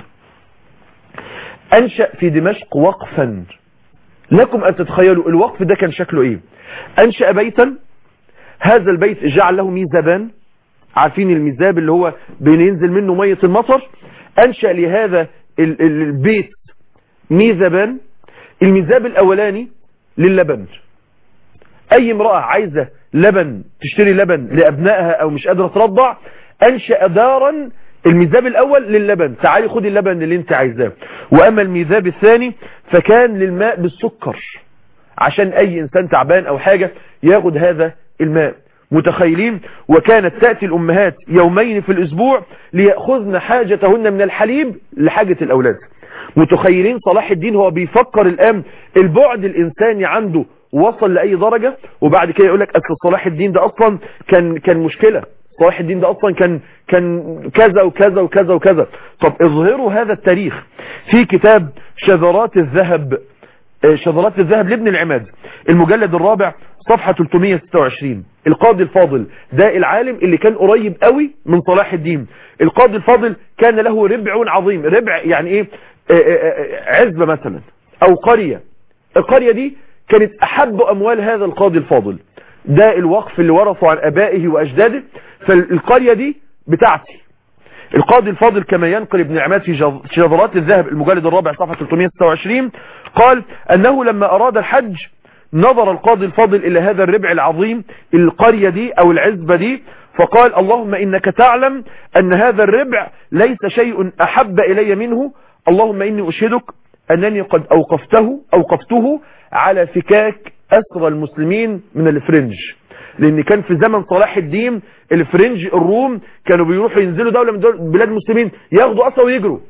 S2: انشأ في دمشق وقفا لكم ان تتخيلوا الوقف ده كان شكله ايه انشأ بيتا هذا البيت جعل له ميزابان عارفين الميزاب اللي هو بينزل منه مية المطر انشأ لهذا البيت ميزابان الميزاب الاولاني للبن اي امرأة عايزة لبن تشتري لبن لابنائها او مش قادرة ترضع انشأ دارا الميزاب الاول للبن تعالي خدي اللبن اللي انت عايزاه واما الميزاب الثاني فكان للماء بالسكر عشان اي انسان تعبان او حاجة ياخد هذا الماء متخيلين وكانت تأتي الامهات يومين في الاسبوع ليأخذن حاجتهن من الحليب لحاجة الاولاد متخيلين صلاح الدين هو بيفكر الان البعد الانساني عنده وصل لأي درجة وبعد كده يقول لك أصل صلاح الدين ده أصلا كان كان مشكلة صلاح الدين ده اصلا كان كان كذا وكذا وكذا وكذا طب اظهروا هذا التاريخ في كتاب شذرات الذهب آه، شذرات الذهب لابن العماد المجلد الرابع صفحة 326 القاضي الفاضل ده العالم اللي كان قريب قوي من صلاح الدين القاضي الفاضل كان له ربع عظيم ربع يعني ايه آه، آه، آه، عزبة مثلا او قرية القرية دي كانت احب اموال هذا القاضي الفاضل ده الوقف اللي ورثه عن ابائه واجداده فالقرية دي بتاعتي القاضي الفاضل كما ينقل ابن عماد في جز- شذرات الذهب المجلد الرابع صفحة 326 قال أنه لما أراد الحج نظر القاضي الفاضل إلى هذا الربع العظيم القرية دي أو العزبة دي فقال اللهم إنك تعلم أن هذا الربع ليس شيء أحب إلي منه اللهم إني أشهدك أنني قد أوقفته أوقفته على فكاك أسرى المسلمين من الفرنج لان كان في زمن صلاح الدين الفرنج الروم كانوا بيروحوا ينزلوا دولة من دول بلاد المسلمين ياخدوا أسرى ويجروا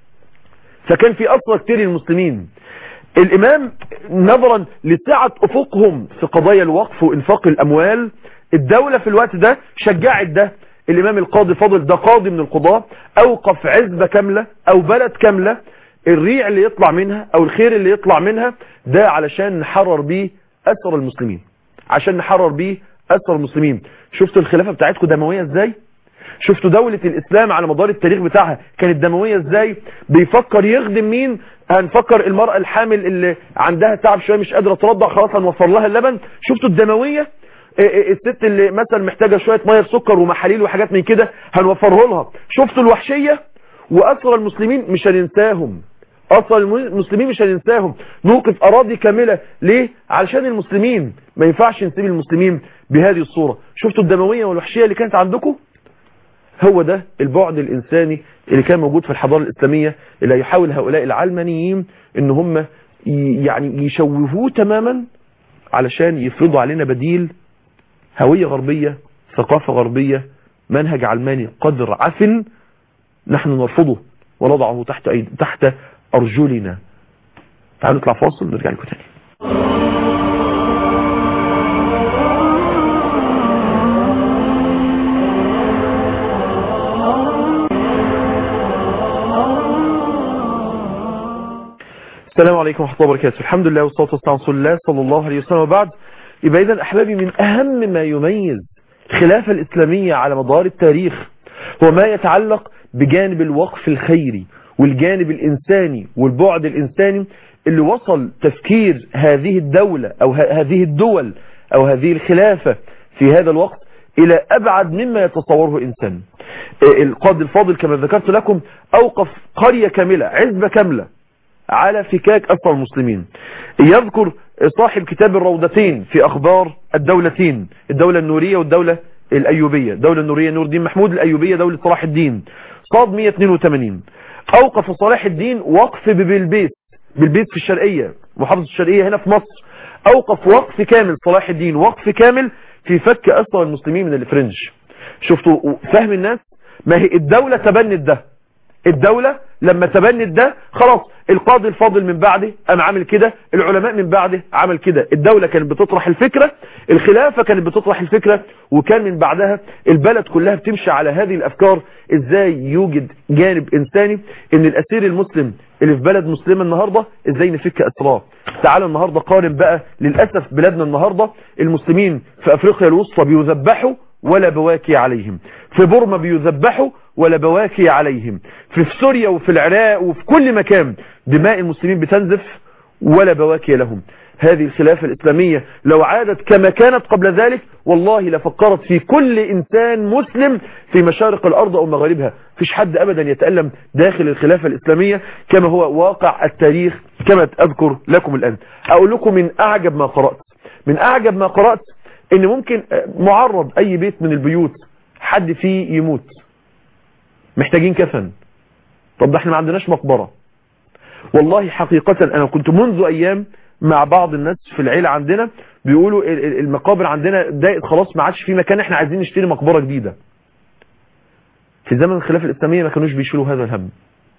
S2: فكان في أسرى كتير للمسلمين الإمام نظرا لسعة أفقهم في قضايا الوقف وإنفاق الأموال الدولة في الوقت ده شجعت ده الإمام القاضي فاضل ده قاضي من القضاة أوقف عزبة كاملة أو بلد كاملة الريع اللي يطلع منها أو الخير اللي يطلع منها ده علشان نحرر بيه أسر المسلمين عشان نحرر بيه أسر المسلمين شفتوا الخلافة بتاعتكم دموية ازاي شفتوا دولة الإسلام على مدار التاريخ بتاعها كانت دموية ازاي بيفكر يخدم مين هنفكر المرأة الحامل اللي عندها تعب شوية مش قادرة ترضع خلاص هنوفر لها اللبن شفتوا الدموية إيه إيه الست اللي مثلا محتاجة شوية مية بسكر ومحاليل وحاجات من كده هنوفره لها شفتوا الوحشية وأسر المسلمين مش هننساهم أصل المسلمين مش هننساهم نوقف أراضي كاملة ليه؟ علشان المسلمين ما ينفعش نسيب المسلمين بهذه الصورة شفتوا الدموية والوحشية اللي كانت عندكم هو ده البعد الإنساني اللي كان موجود في الحضارة الإسلامية اللي يحاول هؤلاء العلمانيين ان هم ي- يعني يشوهوه تماما علشان يفرضوا علينا بديل هوية غربية ثقافة غربية منهج علماني قدر عفن نحن نرفضه ونضعه تحت أيد... تحت أرجلنا تعالوا نطلع فاصل ونرجع لكم تاني السلام عليكم ورحمة الله وبركاته الحمد لله والصلاة والسلام على رسول الله صلى الله عليه وسلم وبعد يبقى إذا أحبابي من أهم ما يميز الخلافة الإسلامية على مدار التاريخ هو ما يتعلق بجانب الوقف الخيري والجانب الإنساني والبعد الإنساني اللي وصل تفكير هذه الدولة أو ه- هذه الدول أو هذه الخلافة في هذا الوقت إلى أبعد مما يتصوره إنسان آه، القاضي الفاضل كما ذكرت لكم أوقف قرية كاملة عزبة كاملة على فكاك أسر المسلمين يذكر صاحب كتاب الروضتين في أخبار الدولتين الدولة النورية والدولة الأيوبية الدولة النورية نور الدين محمود الأيوبية دولة صلاح الدين صاد 182 أوقف صلاح الدين وقف ببلبيس بلبيس في الشرقية محافظة الشرقية هنا في مصر أوقف وقف كامل صلاح الدين وقف كامل في فك أسر المسلمين من الفرنج شفتوا فهم الناس ما هي الدولة تبنت ده الدولة لما تبنت ده خلاص القاضي الفاضل من بعده قام عامل كده العلماء من بعده عمل كده الدولة كانت بتطرح الفكرة الخلافة كانت بتطرح الفكرة وكان من بعدها البلد كلها بتمشي على هذه الأفكار ازاي يوجد جانب إنساني ان الأسير المسلم اللي في بلد مسلمة النهاردة ازاي نفك أسراه تعالى النهاردة قارن بقى للأسف بلادنا النهاردة المسلمين في أفريقيا الوسطى بيذبحوا ولا بواكي عليهم في بورما بيذبحوا ولا بواكي عليهم في في سوريا وفي العراق وفي كل مكان دماء المسلمين بتنزف ولا بواكي لهم هذه الخلافة الإسلامية لو عادت كما كانت قبل ذلك والله لفكرت في كل إنسان مسلم في مشارق الأرض أو مغاربها فيش حد أبدا يتألم داخل الخلافة الإسلامية كما هو واقع التاريخ كما أذكر لكم الآن أقول لكم من أعجب ما قرأت من أعجب ما قرأت ان ممكن معرض اي بيت من البيوت حد فيه يموت محتاجين كفن طب ده احنا ما عندناش مقبرة والله حقيقة انا كنت منذ ايام مع بعض الناس في العيلة عندنا بيقولوا ال- ال- المقابر عندنا ضاقت خلاص ما عادش في مكان احنا عايزين نشتري مقبرة جديدة في زمن الخلافة الاسلامية ما كانوش بيشيلوا هذا الهم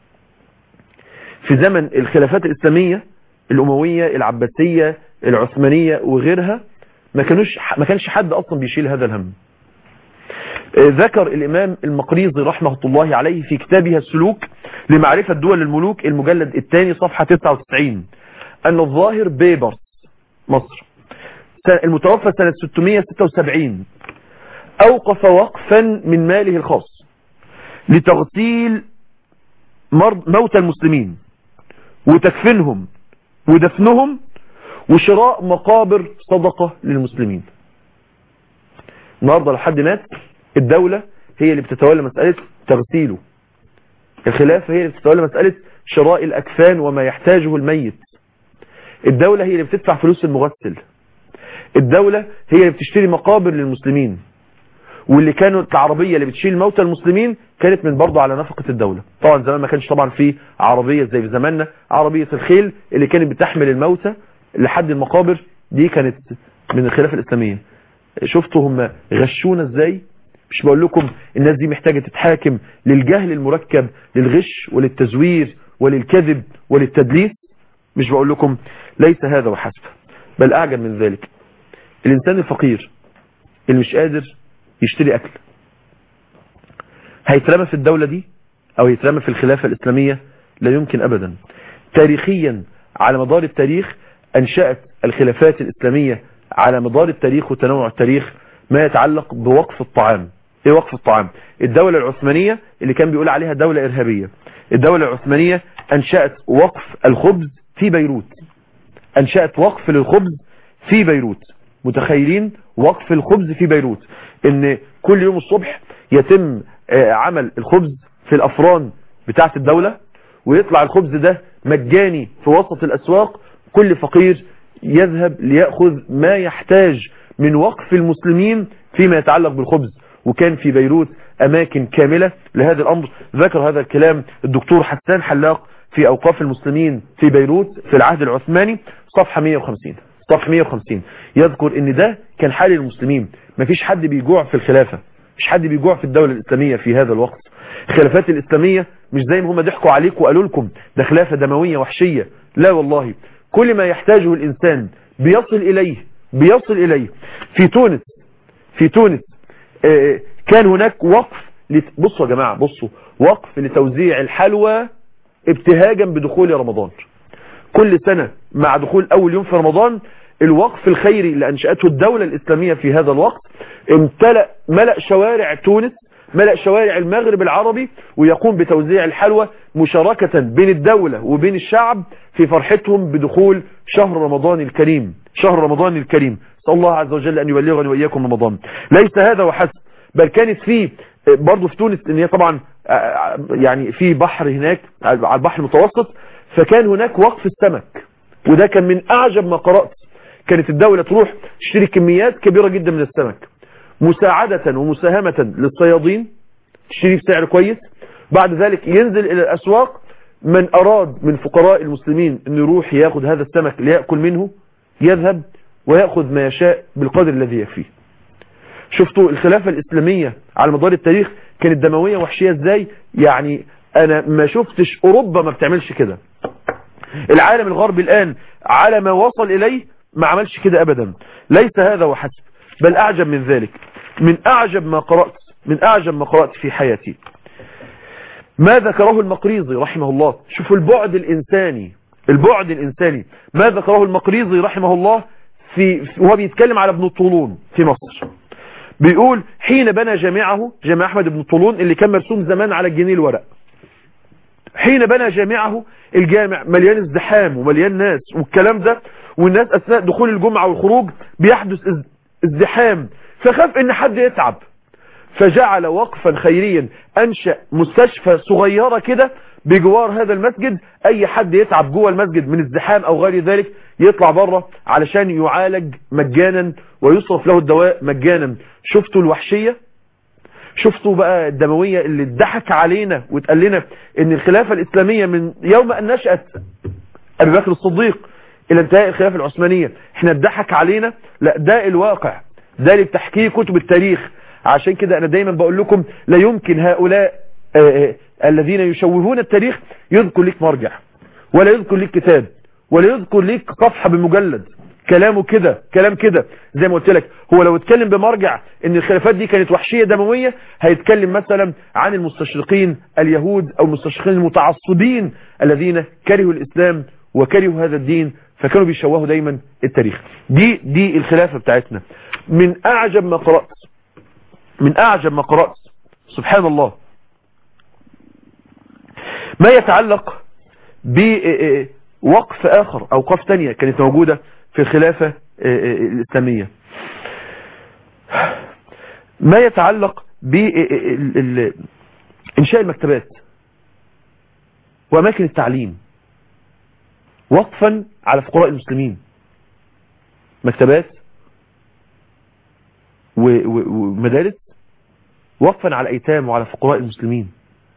S2: في زمن الخلافات الاسلامية الاموية العباسية العثمانية وغيرها ما كانوش ما كانش حد اصلا بيشيل هذا الهم ذكر الإمام المقريزي رحمه الله عليه في كتابها السلوك لمعرفة دول الملوك المجلد الثاني صفحة 99 أن الظاهر بيبرس مصر المتوفى سنة 676 أوقف وقفا من ماله الخاص لتغسيل مرض موتى المسلمين وتكفينهم ودفنهم وشراء مقابر صدقة للمسلمين النهاردة لحد مات الدولة هي اللي بتتولى مسألة تغسيله الخلافة هي اللي بتتولى مسألة شراء الأكفان وما يحتاجه الميت الدولة هي اللي بتدفع فلوس المغسل الدولة هي اللي بتشتري مقابر للمسلمين واللي كانت العربية اللي بتشيل موتى المسلمين كانت من برضه على نفقة الدولة طبعا زمان ما كانش طبعا في عربية زي في زماننا عربية الخيل اللي كانت بتحمل الموتى لحد المقابر دي كانت من الخلافة الإسلامية شفتوا هم غشونا ازاي مش بقول لكم الناس دي محتاجة تتحاكم للجهل المركب للغش وللتزوير وللكذب وللتدليس مش بقول لكم ليس هذا وحسب بل أعجب من ذلك الإنسان الفقير اللي مش قادر يشتري أكل هيترمى في الدولة دي أو هيترمى في الخلافة الإسلامية لا يمكن أبدا تاريخيا على مدار التاريخ أنشأت الخلافات الإسلامية على مدار التاريخ وتنوع التاريخ ما يتعلق بوقف الطعام ايه وقف الطعام الدولة العثمانية اللي كان بيقول عليها دولة إرهابية الدولة العثمانية أنشأت وقف الخبز في بيروت أنشأت وقف للخبز في بيروت متخيلين وقف الخبز في بيروت ان كل يوم الصبح يتم عمل الخبز في الأفران بتاعت الدولة ويطلع الخبز ده مجاني في وسط الأسواق كل فقير يذهب ليأخذ ما يحتاج من وقف المسلمين فيما يتعلق بالخبز وكان في بيروت أماكن كاملة لهذا الأمر ذكر هذا الكلام الدكتور حسان حلاق في أوقاف المسلمين في بيروت في العهد العثماني صفحة 150 صفحة 150 يذكر ان ده كان حال المسلمين مفيش حد بيجوع في الخلافة مش حد بيجوع في الدولة الإسلامية في هذا الوقت الخلافات الإسلامية مش زي ما هم ضحكوا عليكم وقالوا لكم ده خلافة دموية وحشية لا والله كل ما يحتاجه الإنسان بيصل إليه بيصل إليه في تونس في تونس آه كان هناك وقف بصوا يا جماعة بصوا وقف لتوزيع الحلوى ابتهاجا بدخول رمضان كل سنة مع دخول أول يوم في رمضان الوقف الخيري اللي أنشأته الدولة الإسلامية في هذا الوقت امتلأ ملأ شوارع تونس ملأ شوارع المغرب العربي ويقوم بتوزيع الحلوى مشاركة بين الدولة وبين الشعب في فرحتهم بدخول شهر رمضان الكريم شهر رمضان الكريم صلى الله عز وجل أن يبلغني وإياكم رمضان ليس هذا وحسب بل كانت في برضه في تونس ان هي طبعا يعني في بحر هناك على البحر المتوسط فكان هناك وقف السمك وده كان من أعجب ما قرأت كانت الدولة تروح تشتري كميات كبيرة جدا من السمك مساعدة ومساهمة للصيادين تشتري بسعر كويس بعد ذلك ينزل إلى الأسواق من أراد من فقراء المسلمين أن يروح يأخذ هذا السمك ليأكل منه يذهب ويأخذ ما يشاء بالقدر الذي يكفيه شفتوا الخلافة الإسلامية على مدار التاريخ كانت دموية وحشية ازاي يعني أنا ما شفتش أوروبا ما بتعملش كده العالم الغربي الآن على ما وصل إليه ما عملش كده أبدا ليس هذا وحسب بل أعجب من ذلك من أعجب ما قرأت من أعجب ما قرأت في حياتي ما ذكره المقريزي رحمه الله شوفوا البعد الإنساني البعد الإنساني ما ذكره المقريزي رحمه الله في وهو بيتكلم على ابن طولون في مصر بيقول حين بنى جامعه جامع أحمد بن طولون اللي كان مرسوم زمان على الجنيه الورق حين بنى جامعه الجامع مليان ازدحام ومليان ناس والكلام ده والناس أثناء دخول الجمعة والخروج بيحدث ازدحام فخاف ان حد يتعب فجعل وقفا خيريا أنشأ مستشفى صغيرة كده بجوار هذا المسجد أي حد يتعب جوه المسجد من الزحام أو غير ذلك يطلع بره علشان يعالج مجانا ويصرف له الدواء مجانا شفتوا الوحشية شفتوا بقى الدموية اللي اتضحك علينا واتقال لنا ان الخلافة الإسلامية من يوم أن نشأت أبي بكر الصديق إلى انتهاء الخلافة العثمانية احنا اتضحك علينا لا ده الواقع ده اللي بتحكيه كتب التاريخ عشان كده أنا دايما بقول لكم لا يمكن هؤلاء آآ آآ الذين يشوهون التاريخ يذكر لك مرجع ولا يذكر لك كتاب ولا يذكر لك صفحة بمجلد كلامه كده كلام كده زي ما قلت لك هو لو اتكلم بمرجع ان الخلافات دي كانت وحشية دموية هيتكلم مثلا عن المستشرقين اليهود او المستشرقين المتعصبين الذين كرهوا الاسلام وكرهوا هذا الدين فكانوا بيشوهوا دايما التاريخ دي دي الخلافة بتاعتنا من اعجب ما قرأت من اعجب ما قرأت سبحان الله ما يتعلق بوقف اخر اوقاف تانية كانت موجودة في الخلافة الاسلامية ما يتعلق بانشاء المكتبات واماكن التعليم وقفا على فقراء المسلمين مكتبات ومدارس وقفا على ايتام وعلى فقراء المسلمين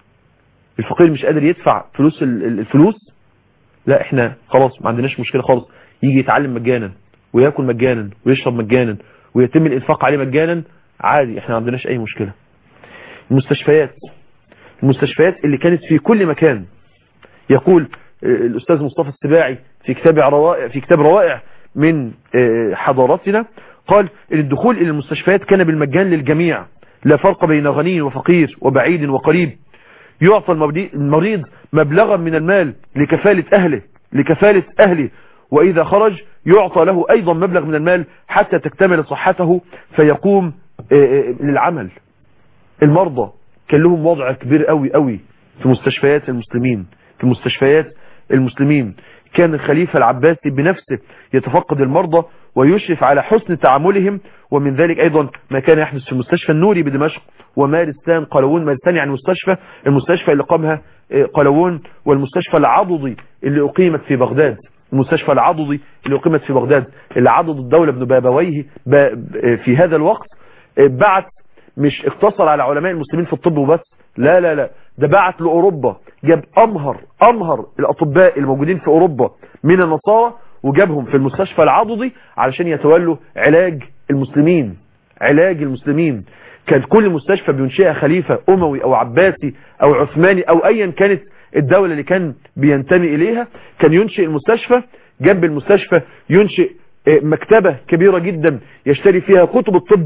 S2: الفقير مش قادر يدفع فلوس الفلوس لا احنا خلاص ما عندناش مشكلة خالص يجي يتعلم مجانا وياكل مجانا ويشرب مجانا ويتم الانفاق عليه مجانا عادي احنا ما عندناش اي مشكلة المستشفيات المستشفيات اللي كانت في كل مكان يقول الاستاذ مصطفى السباعي في كتاب روائع في كتاب روائع من حضارتنا قال ان الدخول الى المستشفيات كان بالمجان للجميع لا فرق بين غني وفقير وبعيد وقريب يعطى المريض مبلغا من المال لكفالة أهله لكفالة أهله وإذا خرج يعطى له أيضا مبلغ من المال حتى تكتمل صحته فيقوم للعمل المرضى كان لهم وضع كبير قوي قوي في مستشفيات المسلمين في مستشفيات المسلمين كان الخليفة العباسي بنفسه يتفقد المرضى ويشرف على حسن تعاملهم ومن ذلك أيضا ما كان يحدث في مستشفى النوري بدمشق ومارستان قلوون مارستان يعني مستشفى المستشفى اللي قامها قلوون والمستشفى العضضي اللي أقيمت في بغداد المستشفى العضضي اللي أقيمت في بغداد اللي عضد الدولة ابن بابويه في هذا الوقت بعت مش اقتصر على علماء المسلمين في الطب وبس لا لا لا ده بعت لأوروبا جاب أمهر أمهر الأطباء الموجودين في أوروبا من النصارى وجابهم في المستشفى العضدي علشان يتولوا علاج المسلمين علاج المسلمين كان كل مستشفى بينشئها خليفة أموي أو عباسي أو عثماني أو أيا كانت الدولة اللي كان بينتمي إليها كان ينشئ المستشفى جنب المستشفى ينشئ مكتبة كبيرة جدا يشتري فيها كتب الطب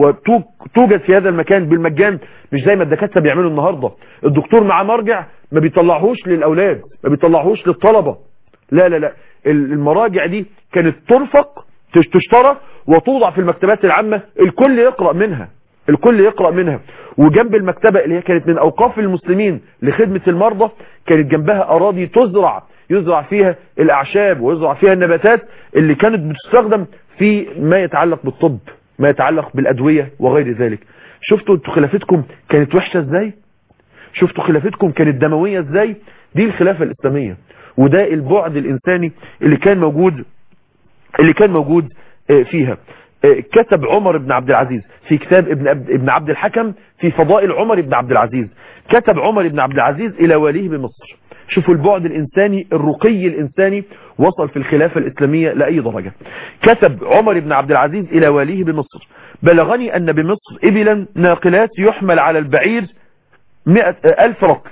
S2: وتوجد في هذا المكان بالمجان مش زي ما الدكاتره بيعملوا النهارده الدكتور معاه مرجع ما بيطلعهوش للاولاد ما بيطلعهوش للطلبه لا لا لا المراجع دي كانت ترفق تشترى وتوضع في المكتبات العامة الكل يقرأ منها الكل يقرأ منها وجنب المكتبة اللي هي كانت من أوقاف المسلمين لخدمة المرضى كانت جنبها أراضي تزرع يزرع فيها الأعشاب ويزرع فيها النباتات اللي كانت بتستخدم في ما يتعلق بالطب ما يتعلق بالأدوية وغير ذلك شفتوا انتوا خلافتكم كانت وحشة ازاي شفتوا خلافتكم كانت دموية ازاي دي الخلافة الإسلامية وده البعد الإنساني اللي كان موجود اللي كان موجود فيها كتب عمر بن عبد العزيز في كتاب ابن ابن عبد الحكم في فضائل عمر بن عبد العزيز كتب عمر بن عبد العزيز إلى واليه بمصر شوفوا البعد الإنساني الرقي الإنساني وصل في الخلافة الإسلامية لأي درجة كتب عمر بن عبد العزيز إلى واليه بمصر بلغني أن بمصر إبلا ناقلات يحمل على البعير مئة ألف رقل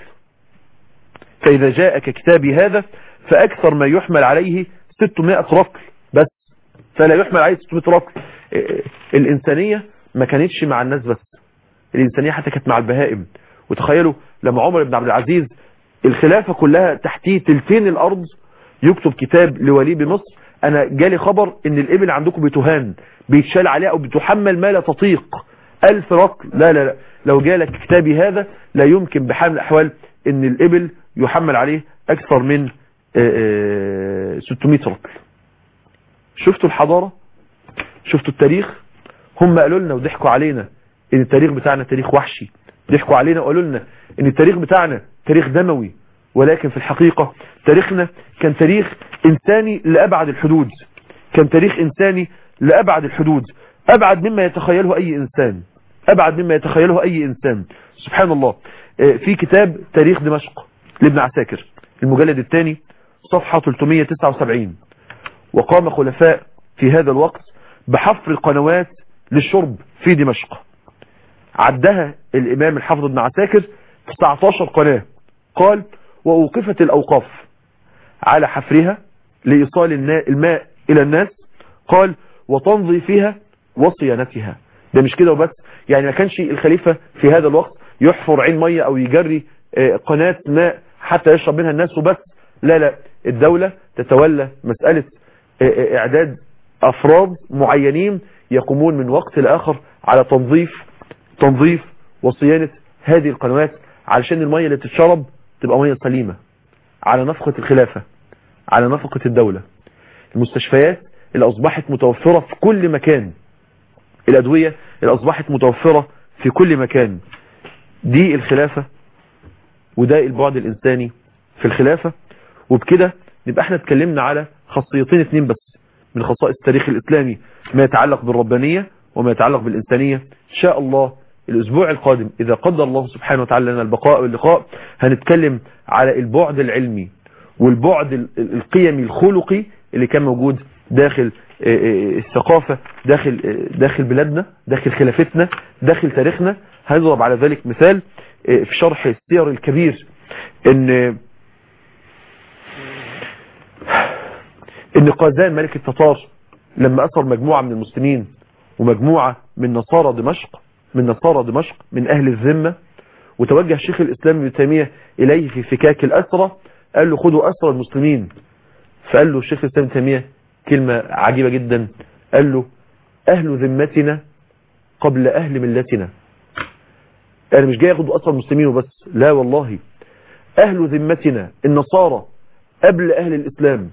S2: فإذا جاءك كتابي هذا فأكثر ما يحمل عليه 600 رقل بس فلا يحمل عليه 600 رقل الإنسانية ما كانتش مع الناس بس الإنسانية حتى كانت مع البهائم وتخيلوا لما عمر بن عبد العزيز الخلافة كلها تحتيه تلتين الأرض يكتب كتاب لولي بمصر أنا جالي خبر إن الإبل عندكم بتهان بيتشال عليها أو بتحمل ما لا تطيق ألف رقل لا لا لا لو جالك كتابي هذا لا يمكن بحال من الأحوال إن الإبل يحمل عليه أكثر من 600 رقل شفتوا الحضارة شفتوا التاريخ هم قالوا لنا وضحكوا علينا ان التاريخ بتاعنا تاريخ وحشي ضحكوا علينا وقالوا لنا ان التاريخ بتاعنا تاريخ دموي ولكن في الحقيقة تاريخنا كان تاريخ انساني لأبعد الحدود كان تاريخ انساني لأبعد الحدود أبعد مما يتخيله أي إنسان أبعد مما يتخيله أي إنسان سبحان الله في كتاب تاريخ دمشق لابن عساكر المجلد الثاني صفحة 379 وقام خلفاء في هذا الوقت بحفر قنوات للشرب في دمشق عدها الإمام الحافظ ابن عساكر 19 قناة قال وأوقفت الأوقاف على حفرها لإيصال الماء إلى الناس قال وتنظيفها وصيانتها ده مش كده وبس يعني ما كانش الخليفة في هذا الوقت يحفر عين مية او يجري آه، قناة ماء حتى يشرب منها الناس وبس لا لا الدولة تتولى مسألة آه، آه، اعداد افراد معينين يقومون من وقت لاخر على تنظيف تنظيف وصيانة هذه القنوات علشان المية اللي تتشرب تبقى مية سليمة على نفقة الخلافة على نفقة الدولة المستشفيات اللي أصبحت متوفرة في كل مكان الأدوية اللي أصبحت متوفرة في كل مكان دي الخلافة وده البعد الإنساني في الخلافة وبكده نبقى احنا اتكلمنا على خاصيتين اتنين بس من خصائص التاريخ الإسلامي ما يتعلق بالربانية وما يتعلق بالإنسانية إن شاء الله الأسبوع القادم إذا قدر الله سبحانه وتعالى لنا البقاء واللقاء هنتكلم على البعد العلمي والبعد ال- ال- القيمي الخلقي اللي كان موجود داخل آه، آه، الثقافة داخل آه، داخل بلادنا داخل خلافتنا داخل تاريخنا هنضرب على ذلك مثال آه، في شرح السير الكبير ان ان قازان ملك التتار لما أسر مجموعة من المسلمين ومجموعة من نصارى دمشق من نصارى دمشق من أهل الذمة وتوجه شيخ الإسلام ابن تيمية إليه في فكاك الأسرة قال له خدوا أسرى المسلمين فقال له الشيخ الإسلام ابن تيمية كلمة عجيبة جدا قال له أهل ذمتنا قبل أهل ملتنا أنا مش جاي أخد أسرى المسلمين وبس لا والله أهل ذمتنا النصارى قبل أهل الإسلام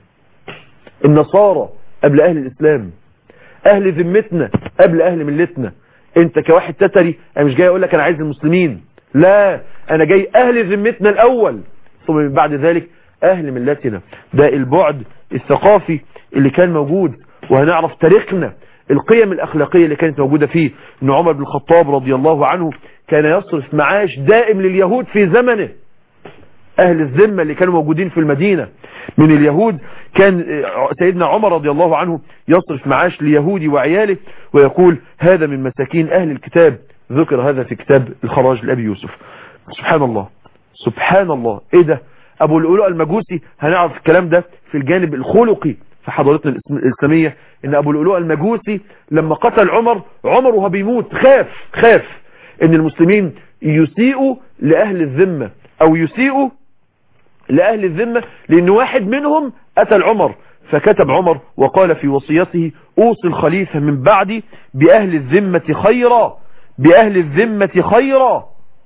S2: النصارى قبل أهل الإسلام أهل ذمتنا قبل أهل ملتنا أنت كواحد تتري أنا مش جاي أقول لك أنا عايز المسلمين لا أنا جاي أهل ذمتنا الأول ثم من بعد ذلك أهل ملتنا ده البعد الثقافي اللي كان موجود وهنعرف تاريخنا القيم الأخلاقية اللي كانت موجودة فيه إن عمر بن الخطاب رضي الله عنه كان يصرف معاش دائم لليهود في زمنه أهل الذمة اللي كانوا موجودين في المدينة من اليهود كان سيدنا عمر رضي الله عنه يصرف معاش ليهودي وعياله ويقول هذا من مساكين أهل الكتاب ذكر هذا في كتاب الخراج لأبي يوسف سبحان الله سبحان الله ايه ده ابو اللؤلؤ المجوسي هنعرف الكلام ده في الجانب الخلقي في حضارتنا الإسم- الإسلامية ان ابو اللؤلؤ المجوسي لما قتل عمر عمر وهو بيموت خاف خاف ان المسلمين يسيئوا لأهل الذمة او يسيئوا لأهل الذمة لأن واحد منهم قتل عمر فكتب عمر وقال في وصيته أوصي الخليفة من بعدي بأهل الذمة خيرا بأهل الذمة خيرا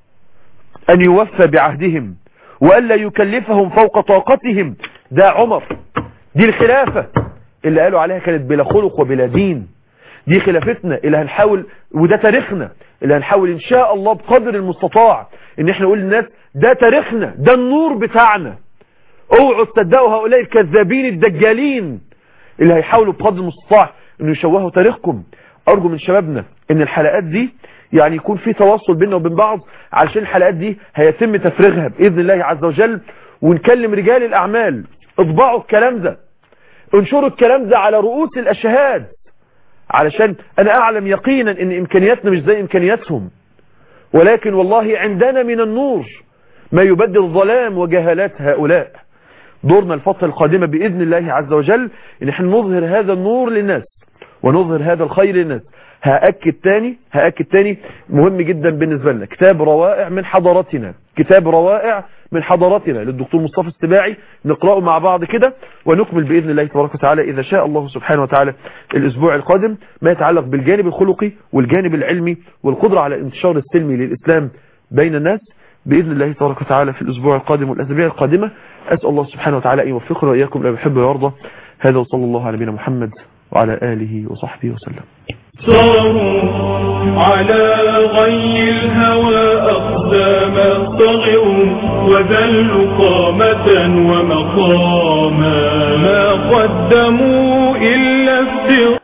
S2: أن يوفى بعهدهم وألا يكلفهم فوق طاقتهم ده عمر دي الخلافة اللي قالوا عليها كانت بلا خلق وبلا دين دي خلافتنا اللي هنحاول وده تاريخنا اللي هنحاول ان شاء الله بقدر المستطاع ان احنا نقول للناس ده تاريخنا ده النور بتاعنا اوعوا تصدقوا هؤلاء الكذابين الدجالين اللي هيحاولوا بقدر المستطاع انه يشوهوا تاريخكم ارجو من شبابنا ان الحلقات دي يعني يكون في تواصل بيننا وبين بعض علشان الحلقات دي هيتم تفريغها باذن الله عز وجل ونكلم رجال الاعمال اطبعوا الكلام ده انشروا الكلام ده على رؤوس الاشهاد علشان انا اعلم يقينا ان امكانياتنا مش زي امكانياتهم ولكن والله عندنا من النور ما يبدل ظلام وجهالات هؤلاء دورنا الفترة القادمة بإذن الله عز وجل ان احنا نظهر هذا النور للناس ونظهر هذا الخير للناس هأكد تاني هأكد تاني مهم جدا بالنسبة لنا كتاب روائع من حضارتنا كتاب روائع من حضارتنا للدكتور مصطفى السباعي نقرأه مع بعض كده ونكمل بإذن الله تبارك وتعالى إذا شاء الله سبحانه وتعالى الأسبوع القادم ما يتعلق بالجانب الخلقي والجانب العلمي والقدرة على الانتشار السلمي للإسلام بين الناس بإذن الله تبارك وتعالى في الأسبوع القادم والأسابيع القادمة أسأل الله سبحانه وتعالى أن يوفقنا وإياكم لما يحب ويرضى هذا وصلى الله على نبينا محمد وعلى آله وصحبه وسلم
S1: صاروا على غي الهوى أقدام طغوا وذلوا قامة ومقاما ما قدموا إلا افتراء